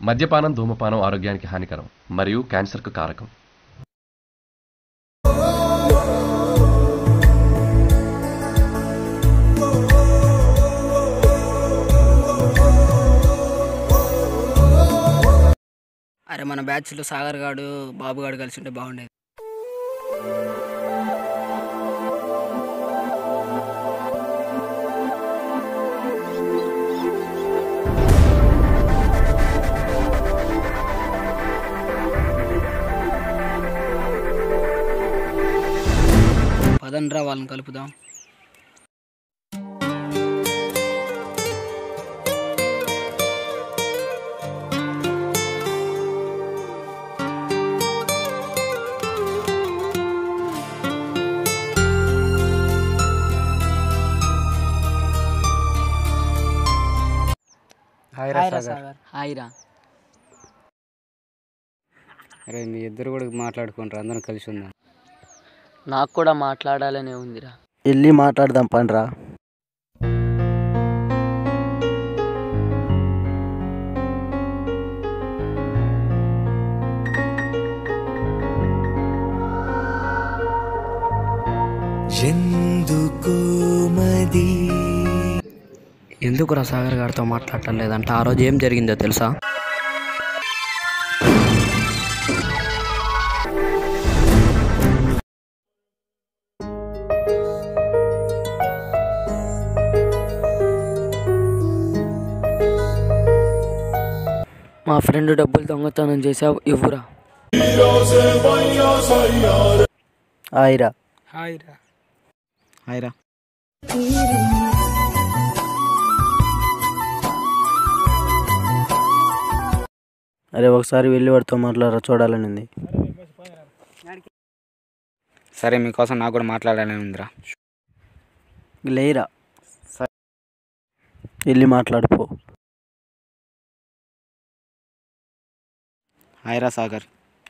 మద్యపానం ధూమపానం ఆరోగ్యానికి హానికరం మరియు క్యాన్సర్కు కారకం అరే మన బ్యాచ్లో సాగర్ గాడు బాబు గాడు కలిసి ఉంటే బాగుండేది పదండ్రా వాళ్ళని కలుపుదాం హాయ్ రా సాగర్ హాయ్ రా అరే మీ ఇద్దరు కూడా మాట్లాడుకుంటారు అందరం కలిసి ఉందాం నాకు కూడా మాట్లాడాలనే ఉందిరా వెళ్ళి మాట్లాడదాం పండ్రా ఎందుకు మది ఎందుకురా సాగర్ గారితో మాట్లాడటం లేదంట ఆ రోజు ఏం జరిగిందో తెలుసా మా ఫ్రెండ్ డబ్బులు దొంగతనం చేసావు ఇవ్వురా హాయిరా హాయ్ రా హాయ్ రా అరే ఒకసారి వెళ్ళి వాడితో మాట్లాడరా చూడాలని ఉంది సరే మీకోసం నాకు కూడా మాట్లాడాలని ఉందిరా లేరా వెళ్ళి మాట్లాడిపో హాయ్ రా సాగర్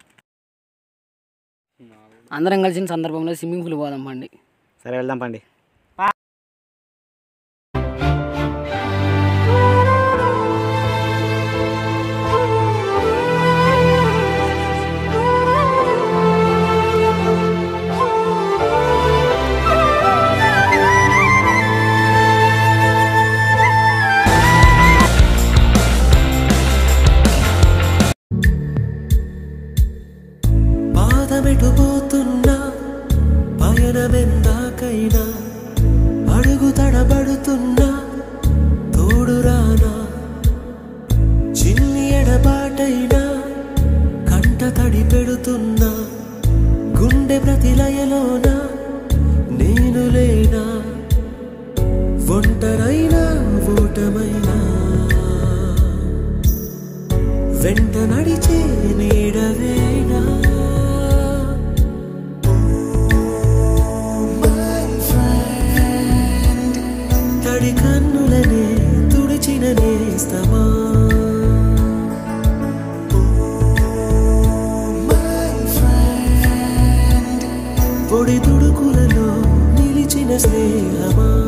అందరం కలిసిన సందర్భంలో స్విమ్మింగ్ పూల్ పోదాం పండి సరే వెళ్దాం పండి పాదమెటు పోతున్నా పయనమెందాకైనా అడుగు తడబడుతున్నా తోడురానా చిన్ని ఎడబాటైనా కంట తడి పెడుతున్నా గుండె ప్రతిలయలోన నేను లేనా ఒంటరైనా ఓటమైనా వెంట నడిచే నీడవేనా తడి కన్నులనే తుడిచిన నేస్తమా పొడి తుడుకులలో నిలిచిన స్నేహమా